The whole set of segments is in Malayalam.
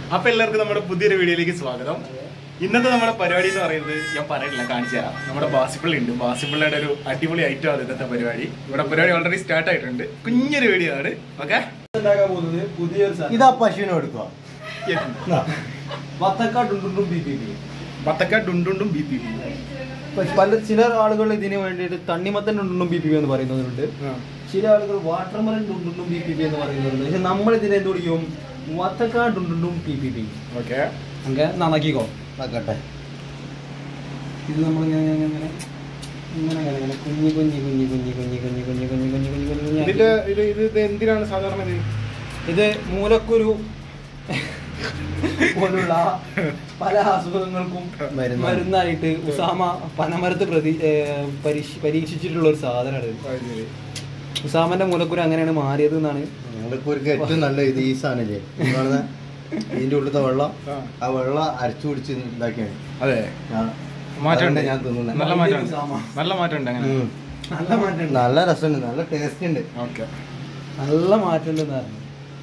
അപ്പൊ എല്ലാവർക്കും നമ്മുടെ പുതിയൊരു വീഡിയോയിലേക്ക് സ്വാഗതം ഇന്നത്തെ നമ്മുടെ പരിപാടി എന്ന് പറയുന്നത് ഞാൻ പറയില്ല കാണിച്ചു തരാം നമ്മുടെ ബാസിപ്പിള്ളി ഉണ്ട് ബാസിപ്പിള്ളിയുടെ ഒരു അടിപൊളി ഐറ്റം ആണ് ഇന്നത്തെ പരിപാടി ഇവിടെ പരിപാടി ഓൾറെഡി സ്റ്റാർട്ട് ആയിട്ടുണ്ട് കുഞ്ഞൊരു വീഡിയോ ആണ് ഓക്കെ ഉണ്ടാക്കാൻ പോകുന്നത് പുതിയൊരു സാധനം. ഇതാ പശുവിനെ എടുക്കുക വത്തക്കാട്ടുണ്ടുണ്ടും ബി പി പി ബത്തക്ക ഡുണ്ടുണ്ടും ബി പി പല ചില ആളുകൾ ഇതിന് വേണ്ടിയിട്ട് തണ്ണിമത്തൻ ഉണ്ടുണ്ടും ബി പി പി എന്ന് പറയുന്നവരുണ്ട് ചില ആളുകൾ വാട്ടർമെലൻ ഉണ്ടുണ്ടും ബി പി പി എന്ന് പറയുന്നവരുണ്ട് പക്ഷെ നമ്മൾ ഇതിനെ എന്ത് വിളിക്കും വത്തക്കാട്ടുണ്ടുണ്ടും P P P okay okay നന്നാക്കിക്കോ നോക്കട്ടെ ഇത് നമ്മൾ ഇങ്ങനെ ഇങ്ങനെ ഇങ്ങനെ ഇങ്ങനെ ഇങ്ങനെ കുഞ്ഞി കുഞ്ഞി കുഞ്ഞി കുഞ്ഞി കുഞ്ഞി കുഞ്ഞി കുഞ്ഞി കുഞ്ഞി കുഞ്ഞി കുഞ്ഞി കുഞ്ഞി കുഞ്ഞി ഇതിന്റെ ഇത് ഇത് ഇത് എന്തിനാണ് സാധാരണ ഇത് ഇത് മൂലക്കുരു പോലുള്ള പല അസുഖങ്ങൾക്കും മരുന്ന്. മരുന്നായിട്ട് ഉസാമ പനമരത്ത് പ്രതി ഏർ പരീക്ഷ- പരീക്ഷിച്ചിട്ടുള്ള ഒരു സാധനമാണ് ഇത്. ഉസാമന്റെ മൂലക്കുരു അങ്ങനെയാണ് മാറിയത് എന്നാണ് ഞങ്ങൾക്ക് ഒരു ഏറ്റവും നല്ല ഇത് ഈ സാധനല്ലേ ഈ കാണുന്ന ഇതിന്റെ ഉള്ളിലത്തെ വെള്ളം ആ. ആ വെള്ളം അരച്ചു കുടിച്ച് ഇതാക്കിയാണ് അതെ ഞാൻ- മാറ്റമുണ്ട് അതുകൊണ്ട് ഞാൻ തിന്നുന്നത് നല്ല മാറ്റമുണ്ട് നല്ല മാറ്റമുണ്ട് അങ്ങനെ ഉം. നല്ല മാറ്റം നല്ല രസമുണ്ട് നല്ല ടേസ്റ്റ് ഉണ്ട് ഓക്കെ നല്ല മാറ്റം ഉണ്ടെന്ന് പറഞ്ഞു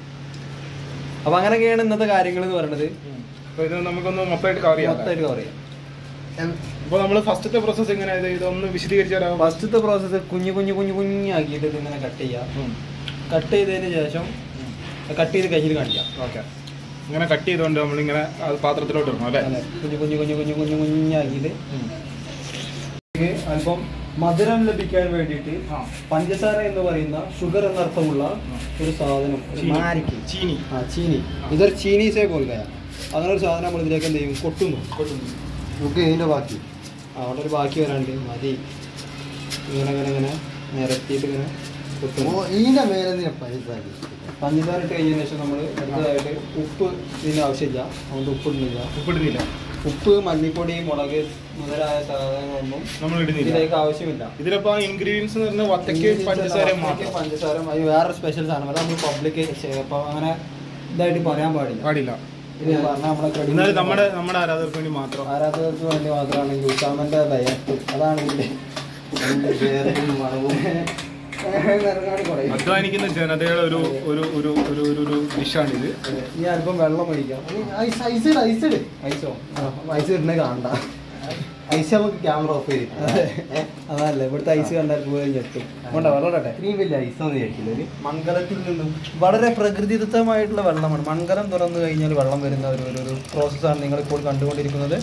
അപ്പൊ അങ്ങനെയൊക്കെയാണ് ഇന്നത്തെ കാര്യങ്ങൾ എന്ന് പറയുന്നത് അപ്പൊ ഇത് നമുക്കൊന്ന് മൊത്തമായിട്ട് കവർ ചെയ്യാം മൊത്തമായിട്ട് പറയാം അപ്പൊ നമ്മള് ഫസ്റ്റത്തെ പ്രോസസ് എങ്ങനെയാ ഇതൊന്ന് വിശദീകരിച്ചു തരാമോ ഫസ്റ്റത്തെ പ്രോസസ്സ് കുഞ്ഞു കുഞ്ഞു കുഞ്ഞു കുഞ്ഞാക്കിയിട്ട് ഇതിങ്ങനെ കട്ട് ചെയ്യാം കട്ട് ചെയ്തതിന് ശേഷം കട്ട് ചെയ്ത് കയ്യിൽ കാണിക്കാം ഓക്കെ ഇങ്ങനെ കട്ട് ചെയ്തുകൊണ്ട് നമ്മളിങ്ങനെ അത് പാത്രത്തിലോട്ട് ഇടണം അല്ലേ അതെ കുഞ്ഞു കുഞ്ഞു കുഞ്ഞു കുഞ്ഞു കുഞ്ഞു കുഞ്ഞാക്കിയിട്ട് ഇതിലേക്ക് അല്പം മധുരം ലഭിക്കാൻ വേണ്ടിയിട്ട് ആ. പഞ്ചസാര എന്ന് പറയുന്ന ഷുഗർ എന്നർത്ഥമുള്ള ഒരു സാധനം ഒരു ചീനി. നാരിക്ക്. ചീനി ആ ചീനി ഇതൊരു ചീനീസേ പോലെയാണ് അങ്ങനെ ഒരു സാധനം നമ്മൾ ഇതിലേക്ക് എന്ത് ചെയ്യും കൊട്ടുന്നു നമുക്ക് ഇതിന്റെ ബാക്കി അവിടെ ഒരു ബാക്കി വരാണ്ട് മതി ഇങ്ങനെ ഇങ്ങനെ ഇങ്ങനെ നിരത്തിയിട്ട് ഇങ്ങനെ ഓ കൊട്ടുന്നു ഇതിന്റെ മേലെ എന്തിനാ പൈസ ആക്കി? പഞ്ചസാര ഇട്ട് കഴിഞ്ഞതിന് ശേഷം നമ്മൾ അടുത്തതായിട്ട് ഉപ്പ് ഇതിന് ആവശ്യമില്ല അതുകൊണ്ട് ഉപ്പ് ഇടുന്നില്ല ഉപ്പിടുന്നില്ല ഉപ്പ് മല്ലിപ്പൊടി മുളക് മുതലായ സാധനങ്ങളൊന്നും നമ്മൾ ഇടുന്നില്ല ഇതിലേക്ക് ആവശ്യമില്ല ഇതിലിപ്പോ ഇൻഗ്രീഡിയൻസ് എന്ന് പറഞ്ഞാൽ വത്തയ്ക്ക് പഞ്ചസാര വത്തയ്ക്ക് മാത്രം പഞ്ചസാര അത് വേറെ സ്പെഷ്യൽ സാധനം അത് നമ്മൾ പബ്ലിക് അപ്പോൾ അങ്ങനെ ഇതായിട്ട് പറയാൻ പാടില്ല പാടില്ല ഇത് പറഞ്ഞാൽ നമ്മളെ credit എന്നാലും നമ്മുടെ നമ്മുടെ ആരാധകർക്ക് വേണ്ടി മാത്രം ആരാധകർക്ക് വേണ്ടി മാത്രമാണെങ്കിൽ ഉസാമന്റെ ദയത്ത് അതാണ് ഇതിന്റെ അതിന്റെ പേരും മണവും നിറങ്ങാടി കുറയും. അധ്വാനിക്കുന്ന ജനതയുടെ ഒരു ഒരു ഒരു ഒരു ഒരു ഒരു ഡിഷാണ് ഇത് ഇനി അല്പം വെള്ളം ഒഴിക്കാം ഐസ് ഐസ് ഇട് ഐസ് ഇട് ഐസോ ഐസ് ഇടുന്നത് കാണണ്ട ഐസ് നമുക്ക് ക്യാമറ ഓഫ് അതെ. ചെയ്തിട്ട് അതല്ല ഇവിടുത്തെ ഐസ് കണ്ടാൽ പോയി ഞെട്ടും വേണ്ട വെള്ളം ഇടട്ടെ ഇത്രയും വലിയ ഐസ് ഒന്നും കഴിക്കില്ല ഒരു മംഗലത്തിൽ നിന്നും വളരെ പ്രകൃതിദത്തമായിട്ടുള്ള വെള്ളമാണ് മംഗലം തുറന്നു കഴിഞ്ഞാൽ വെള്ളം വരുന്ന ഒരു ഒരു- ഒരു പ്രോസസ്സാണ് നിങ്ങളിപ്പോൾ കണ്ടുകൊണ്ടിരിക്കുന്നത്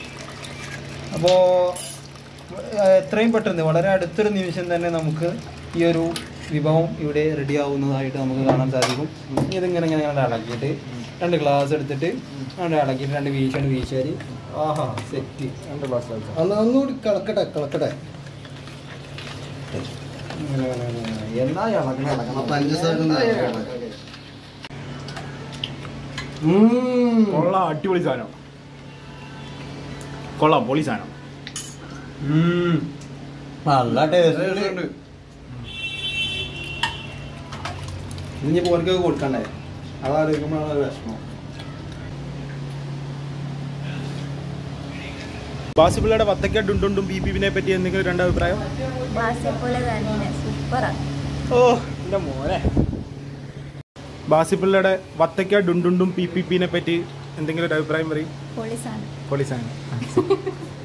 അപ്പോൾ എത്രയും പെട്ടെന്ന് വളരെ അടുത്തൊരു നിമിഷം തന്നെ നമുക്ക് ഈ ഒരു വിഭവം ഇവിടെ റെഡി ആവുന്നതായിട്ട് നമുക്ക് കാണാൻ സാധിക്കും ഇനി ഇതിങ്ങനെ ഇങ്ങനെ ഇങ്ങനെ ഇളക്കിയിട്ട് രണ്ട് ഗ്ലാസ് എടുത്തിട്ട് രണ്ട് ഇളക്കിയിട്ട് രണ്ട് വീശാണ്ട് വീശാരി ആഹാ സെറ്റ് രണ്ട് ഗ്ലാസ് അന്ന് ഒന്നുകൂടി കളക്കട്ടെ കളക്കട്ടെ എന്നാ ഇളക്കണം ആ പഞ്ചസാര ഒന്ന് ഇളക്കണം ഇളക്കട്ടെ. ഉം. കൊള്ളാം അടിപൊളി സാധനം കൊള്ളാം പൊളി സാധനം ഉം. നല്ല ടേസ്റ്റ് ഉണ്ട് ഇനി പോർക്ക് കൊടുക്കണ്ടേ അതാലോചിക്കുമ്പോഴാണ് ഒരു വിഷമം ബാസിപ്പിള്ളയുടെ വത്തക്ക ഡുണ്ടുണ്ടും ബി പി പിനെ പറ്റി എന്തെങ്കിലും രണ്ട് അഭിപ്രായം ബാസ്യപ്പോലെ തന്നെ സൂപ്പറാ ഓ എൻ്റെ മോനെ ബാസിപ്പിള്ളയുടെ വത്തക്ക ഡുണ്ടുണ്ടും പി പി പിനെ പറ്റി എന്തെങ്കിലും ഒരു അഭിപ്രായം പറയും പൊളി സാധനം പൊളി സാധനം